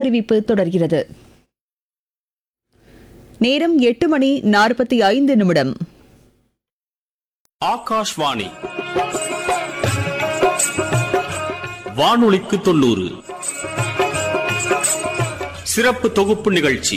அறிவிப்பு தொடர்கிறது நேரம் எட்டு மணி நாற்பத்தி ஐந்து நிமிடம் ஆகாஷ்வாணி வானொலிக்கு தொண்ணூறு சிறப்பு தொகுப்பு நிகழ்ச்சி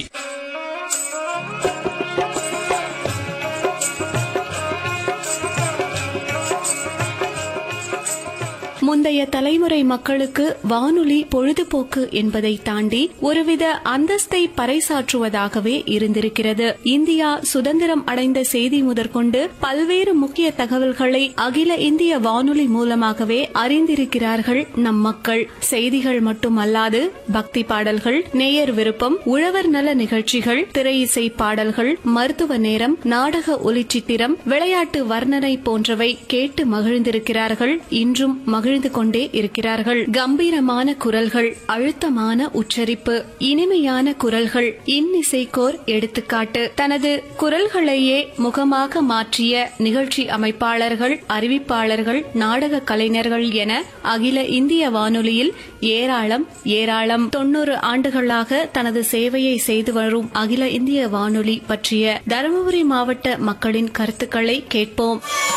முந்தைய தலைமுறை மக்களுக்கு வானொலி பொழுதுபோக்கு என்பதை தாண்டி ஒருவித அந்தஸ்தை பறைசாற்றுவதாகவே இருந்திருக்கிறது இந்தியா சுதந்திரம் அடைந்த செய்தி முதற்கொண்டு பல்வேறு முக்கிய தகவல்களை அகில இந்திய வானொலி மூலமாகவே அறிந்திருக்கிறார்கள் நம் மக்கள் செய்திகள் மட்டுமல்லாது பக்தி பாடல்கள் நேயர் விருப்பம் உழவர் நல நிகழ்ச்சிகள் திரையிசை பாடல்கள் மருத்துவ நேரம் நாடக ஒலிச்சித்திரம் விளையாட்டு வர்ணனை போன்றவை கேட்டு மகிழ்ந்திருக்கிறார்கள் இன்றும் மகிழ்ந்து கொண்டே இருக்கிறார்கள் கம்பீரமான குரல்கள் அழுத்தமான உச்சரிப்பு இனிமையான குரல்கள் இன்னிசைக்கோர் எடுத்துக்காட்டு தனது குரல்களையே முகமாக மாற்றிய நிகழ்ச்சி அமைப்பாளர்கள் அறிவிப்பாளர்கள் நாடக கலைஞர்கள் என அகில இந்திய வானொலியில் ஏராளம் ஏராளம் தொன்னூறு ஆண்டுகளாக தனது சேவையை செய்து வரும் அகில இந்திய வானொலி பற்றிய தருமபுரி மாவட்ட மக்களின் கருத்துக்களை கேட்போம்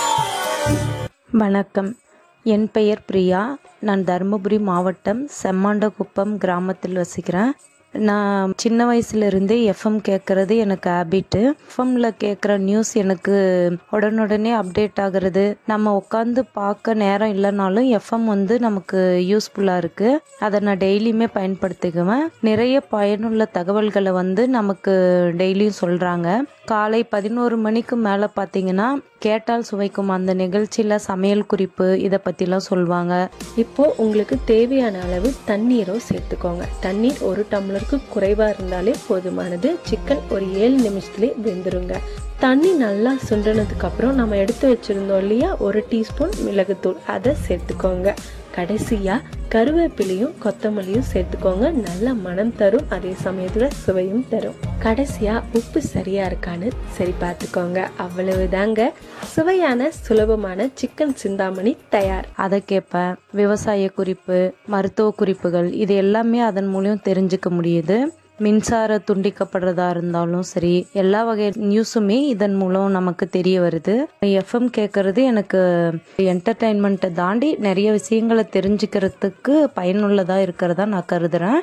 வணக்கம் என் பெயர் பிரியா நான் தருமபுரி மாவட்டம் செம்மாண்டகுப்பம் கிராமத்தில் வசிக்கிறேன் நான் சின்ன வயசுலேருந்தே எஃப்எம் கேட்குறது எனக்கு ஹேபிட்டு எஃப்எம்ல கேட்குற நியூஸ் எனக்கு உடனுடனே அப்டேட் ஆகுறது நம்ம உட்காந்து பார்க்க நேரம் இல்லைனாலும் எஃப்எம் வந்து நமக்கு யூஸ்ஃபுல்லாக இருக்குது அதை நான் டெய்லியுமே பயன்படுத்திக்குவேன் நிறைய பயனுள்ள தகவல்களை வந்து நமக்கு டெய்லியும் சொல்கிறாங்க காலை பதினோரு மணிக்கு மேலே பார்த்தீங்கன்னா கேட்டால் சுவைக்கும் அந்த நிகழ்ச்சியில் சமையல் குறிப்பு இதை பற்றிலாம் சொல்லுவாங்க இப்போ உங்களுக்கு தேவையான அளவு தண்ணீரும் சேர்த்துக்கோங்க தண்ணீர் ஒரு டம்ளருக்கு குறைவா இருந்தாலே போதுமானது சிக்கன் ஒரு ஏழு நிமிஷத்துலேயே வெந்துருங்க தண்ணி நல்லா சுண்டினதுக்கு அப்புறம் நம்ம எடுத்து வச்சிருந்தோம் இல்லையா ஒரு டீஸ்பூன் மிளகுத்தூள் அதை சேர்த்துக்கோங்க கடைசியா கருவேப்பிலையும் கொத்தமல்லியும் சேர்த்துக்கோங்க நல்ல மனம் தரும் அதே சமயத்துல சுவையும் தரும் கடைசியா உப்பு சரியா இருக்கான்னு சரி பார்த்துக்கோங்க அவ்வளவுதாங்க சுவையான சுலபமான சிக்கன் சிந்தாமணி தயார் அதை கேட்பேன் விவசாய குறிப்பு மருத்துவ குறிப்புகள் இது எல்லாமே அதன் மூலியம் தெரிஞ்சுக்க முடியுது மின்சார துண்டிக்கப்படுறதா இருந்தாலும் சரி எல்லா வகை நியூஸுமே இதன் மூலம் நமக்கு தெரிய வருது எஃப்எம் கேட்கறது எனக்கு என்டர்டைன்மெண்ட்டை தாண்டி நிறைய விஷயங்களை தெரிஞ்சுக்கிறதுக்கு பயனுள்ளதா இருக்கிறதா நான் கருதுறேன்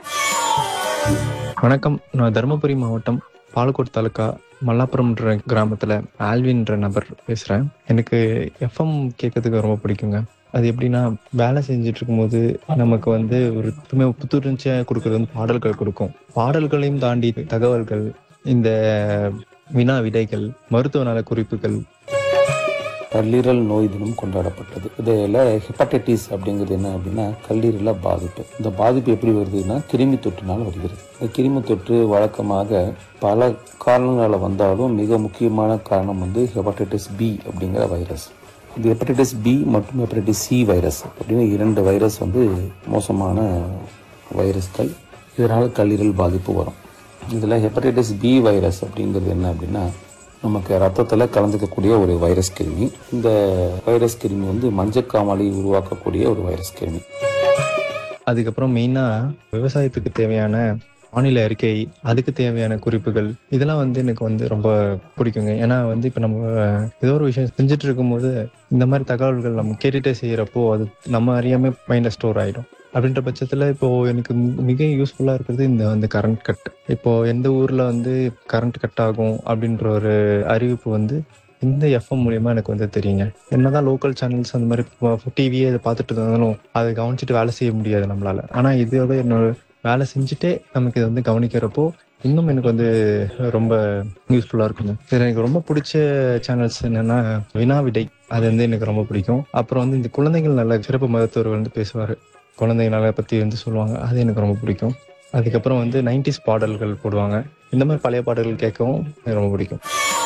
வணக்கம் நான் தருமபுரி மாவட்டம் பாலக்கோட் தாலுக்கா மல்லாப்புரம்ன்ற கிராமத்தில் ஆல்வின்ற நபர் பேசுகிறேன் எனக்கு எஃப்எம் கேட்கறதுக்கு ரொம்ப பிடிக்குங்க அது எப்படின்னா வேலை செஞ்சுட்டு இருக்கும்போது நமக்கு வந்து ஒரு புத்துமை புத்துணர்ச்சியாக கொடுக்கறது வந்து பாடல்கள் கொடுக்கும் பாடல்களையும் தாண்டி தகவல்கள் இந்த வினா விடைகள் மருத்துவ நல குறிப்புகள் கல்லீரல் நோய் தினம் கொண்டாடப்பட்டது இதில் ஹெப்படைட்டிஸ் அப்படிங்கிறது என்ன அப்படின்னா கல்லீரல பாதிப்பு இந்த பாதிப்பு எப்படி வருதுன்னா கிருமி தொற்றுனால வருகிறது இந்த கிருமி தொற்று வழக்கமாக பல காரணங்களால் வந்தாலும் மிக முக்கியமான காரணம் வந்து ஹெப்படைட்டிஸ் பி அப்படிங்கிற வைரஸ் இது ஹெப்படைட்டிஸ் பி மற்றும் ஹெப்படைட்டிஸ் சி வைரஸ் அப்படின்னு இரண்டு வைரஸ் வந்து மோசமான வைரஸ்கள் இதனால் கல்லீரல் பாதிப்பு வரும் இதில் ஹெப்படைட்டிஸ் பி வைரஸ் அப்படிங்கிறது என்ன அப்படின்னா நமக்கு ரத்தத்தில் கலந்துக்கக்கூடிய ஒரு வைரஸ் கிருமி இந்த வைரஸ் கிருமி வந்து மஞ்சக்காமலை உருவாக்கக்கூடிய ஒரு வைரஸ் கிருமி அதுக்கப்புறம் மெயினாக விவசாயத்துக்கு தேவையான வானிலை அறிக்கை அதுக்கு தேவையான குறிப்புகள் இதெல்லாம் வந்து எனக்கு வந்து ரொம்ப பிடிக்குங்க ஏன்னா வந்து இப்போ நம்ம ஏதோ ஒரு விஷயம் செஞ்சுட்டு இருக்கும்போது இந்த மாதிரி தகவல்கள் நம்ம கேட்டுட்டே செய்யறப்போ அது நம்ம அறியாம மைண்ட்ல ஸ்டோர் ஆயிடும் அப்படின்ற பட்சத்தில் இப்போ எனக்கு மி- மிக யூஸ்ஃபுல்லாக இருக்கிறது இந்த வந்து கரண்ட் கட் இப்போ எந்த ஊரில் வந்து கரண்ட் கட் ஆகும் அப்படின்ற ஒரு அறிவிப்பு வந்து இந்த எஃப்எம் மூலியமா எனக்கு வந்து தெரியுங்க என்னதான் லோக்கல் சேனல்ஸ் அந்த மாதிரி டிவியே இதை பார்த்துட்டு இருந்தாலும் அதை கவனிச்சுட்டு வேலை செய்ய முடியாது நம்மளால ஆனால் இதோட என்னோட வேலை செஞ்சுட்டே நமக்கு இதை வந்து கவனிக்கிறப்போ இன்னும் எனக்கு வந்து ரொம்ப யூஸ்ஃபுல்லாக இருக்குங்க இதில் எனக்கு ரொம்ப பிடிச்ச சேனல்ஸ் என்னன்னா வினா விடை அது வந்து எனக்கு ரொம்ப பிடிக்கும் அப்புறம் வந்து இந்த குழந்தைகள் நல்ல சிறப்பு மருத்துவர்கள் வந்து பேசுவார் குழந்தைங்க நல பற்றி வந்து சொல்லுவாங்க அது எனக்கு ரொம்ப பிடிக்கும் அதுக்கப்புறம் வந்து நைன்டிஸ் பாடல்கள் போடுவாங்க இந்த மாதிரி பழைய பாடல்கள் கேட்கவும் எனக்கு ரொம்ப பிடிக்கும்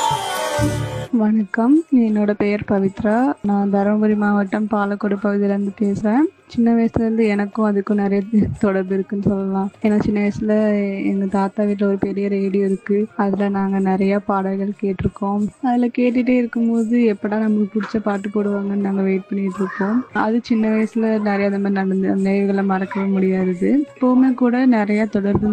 வணக்கம் என்னோட பெயர் பவித்ரா நான் தருமபுரி மாவட்டம் பாலக்கோடு பகுதியிலேருந்து பேசுகிறேன் சின்ன வயசுலேருந்து எனக்கும் அதுக்கும் நிறைய தொடர்பு இருக்குன்னு சொல்லலாம் ஏன்னா சின்ன வயசில் எங்கள் தாத்தா வீட்டில் ஒரு பெரிய ரேடியோ இருக்குது அதில் நாங்கள் நிறைய பாடல்கள் கேட்டிருக்கோம் அதில் கேட்டுகிட்டே இருக்கும்போது எப்படா நமக்கு பிடிச்ச பாட்டு போடுவாங்கன்னு நாங்கள் வெயிட் பண்ணிட்டு இருப்போம் அது சின்ன வயசில் நிறைய அந்த மாதிரி நடந்து அந்த நினைவுகளை மறக்கவே முடியாது இப்போவுமே கூட நிறைய தொடர்பு